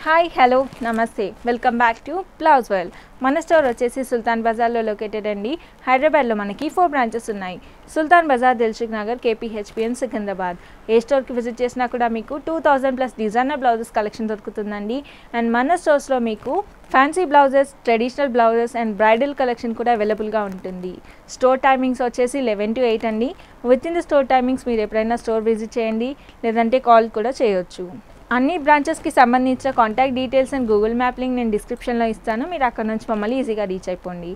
hi hello నమస్తే welcome back to blouse world మన store వచ్చేసి సుల్తాన్ బజార్లో లొకేటెడ్ అండి హైదరాబాద్లో మనకి ఫోర్ బ్రాంచెస్ ఉన్నాయి సుల్తాన్ బజార్ దిల్సుఖ్ నగర్ కేపీహెచ్పిఎన్ సికింద్రాబాద్ ఏ స్టోర్కి విజిట్ చేసినా కూడా మీకు two thousand plus designer blouses collection దొరుకుతుందండి అండ్ మన స్టోర్స్లో మీకు fancy blouses traditional blouses and bridal collection కూడా అవైలబుల్గా ఉంటుంది స్టోర్ టైమింగ్స్ వచ్చేసి లెవెన్ టు ఎయిట్ అండి within the store timings మీరు ఎప్పుడైనా స్టోర్ విజిట్ చేయండి లేదంటే కాల్ కూడా చేయొచ్చు అన్ని బ్రాంచెస్కి సంబంధించిన contact details and Google map link నేను డిస్క్రిప్షన్లో ఇస్తాను మీరు అక్కడ నుంచి మమ్మల్ని ఈజీగా రీచ్ అయిపోండి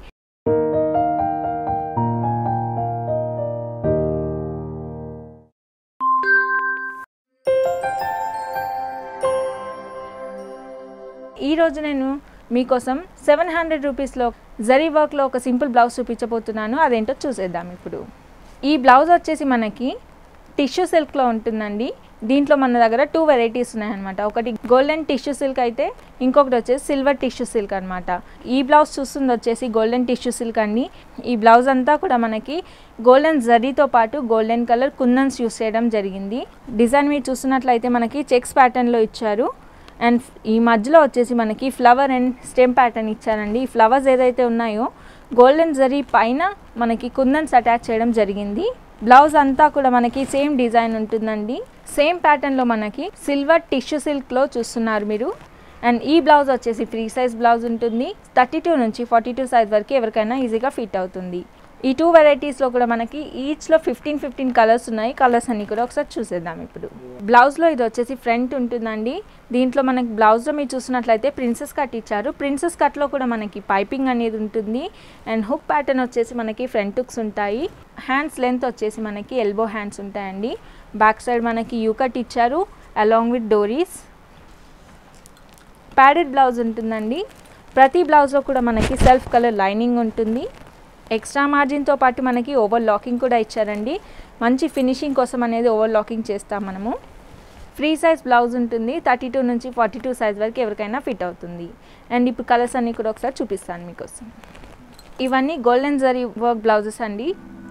ఈరోజు నేను మీకోసం సెవెన్ హండ్రెడ్ రూపీస్లో జరీ వర్క్లో ఒక సింపుల్ బ్లౌజ్ చూపించబోతున్నాను అదేంటో చూసేద్దాం ఇప్పుడు ఈ బ్లౌజ్ వచ్చేసి మనకి టిష్యూ సిల్క్లో ఉంటుందండి దీంట్లో మన దగ్గర టూ వెరైటీస్ ఉన్నాయన్నమాట ఒకటి గోల్డెన్ టిష్యూ సిల్క్ అయితే ఇంకొకటి వచ్చేసి సిల్వర్ టిష్యూ సిల్క్ అనమాట ఈ బ్లౌజ్ చూస్తుంది వచ్చేసి గోల్డెన్ టిష్యూ సిల్క్ అండి ఈ బ్లౌజ్ అంతా కూడా మనకి గోల్డెన్ జరీతో పాటు గోల్డెన్ కలర్ కుందన్స్ యూస్ చేయడం జరిగింది డిజైన్ మీరు చూస్తున్నట్లయితే మనకి చెక్స్ ప్యాటర్న్లో ఇచ్చారు అండ్ ఈ మధ్యలో వచ్చేసి మనకి ఫ్లవర్ అండ్ స్టెమ్ ప్యాటర్న్ ఇచ్చారండి ఈ ఫ్లవర్స్ ఏదైతే ఉన్నాయో గోల్డెన్ జరీ పైన మనకి కుందన్స్ అటాచ్ చేయడం జరిగింది బ్లౌజ్ అంతా కూడా మనకి సేమ్ డిజైన్ ఉంటుందండి సేమ్ ప్యాటర్న్లో మనకి సిల్వర్ టిష్యూ సిల్క్లో చూస్తున్నారు మీరు అండ్ ఈ బ్లౌజ్ వచ్చేసి ఫ్రీ సైజ్ బ్లౌజ్ ఉంటుంది థర్టీ టూ నుంచి ఫార్టీ టూ సైజ్ వరకు ఎవరికైనా ఈజీగా ఫిట్ అవుతుంది ఈ టూ వెరైటీస్లో కూడా మనకి ఈచ్లో ఫిఫ్టీన్ ఫిఫ్టీన్ కలర్స్ ఉన్నాయి కలర్స్ అన్ని కూడా ఒకసారి చూసేద్దాం ఇప్పుడు బ్లౌజ్లో ఇది వచ్చేసి ఫ్రంట్ ఉంటుందండి దీంట్లో మనకి బ్లౌజ్లో మీరు చూసినట్లయితే ప్రిన్సెస్ కట్ ఇచ్చారు ప్రిన్సెస్ కట్లో కూడా మనకి పైపింగ్ అనేది ఉంటుంది అండ్ హుక్ ప్యాటర్న్ వచ్చేసి మనకి ఫ్రంట్ హుక్స్ ఉంటాయి హ్యాండ్స్ లెంత్ వచ్చేసి మనకి ఎల్బో హ్యాండ్స్ ఉంటాయండి బ్యాక్ సైడ్ మనకి యూ కట్ ఇచ్చారు అలాంగ్ విత్ డోరీస్ ప్యాడెడ్ బ్లౌజ్ ఉంటుందండి ప్రతి బ్లౌజ్లో కూడా మనకి సెల్ఫ్ కలర్ లైనింగ్ ఉంటుంది ఎక్స్ట్రా మార్జిన్తో పాటు మనకి ఓవర్ లాకింగ్ కూడా ఇచ్చారండి మంచి ఫినిషింగ్ కోసం అనేది ఓవర్ లాకింగ్ చేస్తాం మనము ఫ్రీ సైజ్ బ్లౌజ్ ఉంటుంది థర్టీ టూ నుంచి ఫార్టీ టూ సైజ్ వరకు ఎవరికైనా ఫిట్ అవుతుంది అండ్ ఇప్పుడు కలర్స్ అన్నీ కూడా ఒకసారి చూపిస్తాను మీకోసం ఇవన్నీ గోల్డెన్ జరీ వర్క్ బ్లౌజెస్ అండి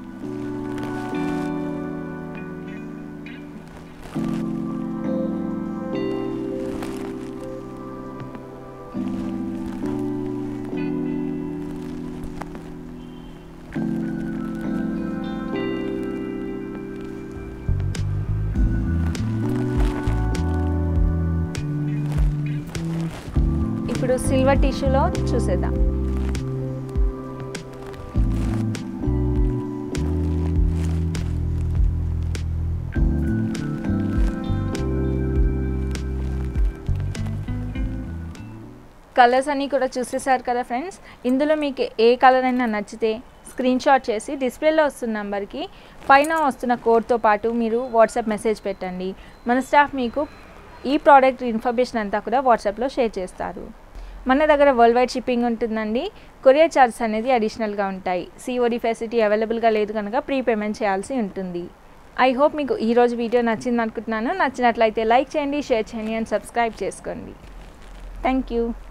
ఇప్పుడు సిల్వర్ టిష్యూలో చూసేద్దాం కలర్స్ అన్నీ కూడా చూసేసారు కదా ఫ్రెండ్స్ ఇందులో మీకు ఏ కలర్ అయినా నచ్చితే స్క్రీన్ షాట్ చేసి డిస్ప్లేలో వస్తున్న నెంబర్కి పైన వస్తున్న కోడ్తో పాటు మీరు వాట్సాప్ మెసేజ్ పెట్టండి మన స్టాఫ్ మీకు ఈ ప్రోడక్ట్ ఇన్ఫర్మేషన్ అంతా కూడా వాట్సాప్లో షేర్ చేస్తారు మన దగ్గర వరల్డ్ వైడ్ షిప్పింగ్ ఉంటుందండి కొరియర్ ఛార్జెస్ అనేది అడిషనల్గా ఉంటాయి సిఓడి ఫెసిలిటీ అవైలబుల్గా లేదు కనుక ప్రీ పేమెంట్ చేయాల్సి ఉంటుంది ఐ హోప్ మీకు ఈరోజు వీడియో నచ్చింది అనుకుంటున్నాను నచ్చినట్లయితే లైక్ చేయండి షేర్ చేయండి అండ్ సబ్స్క్రైబ్ చేసుకోండి థ్యాంక్ యూ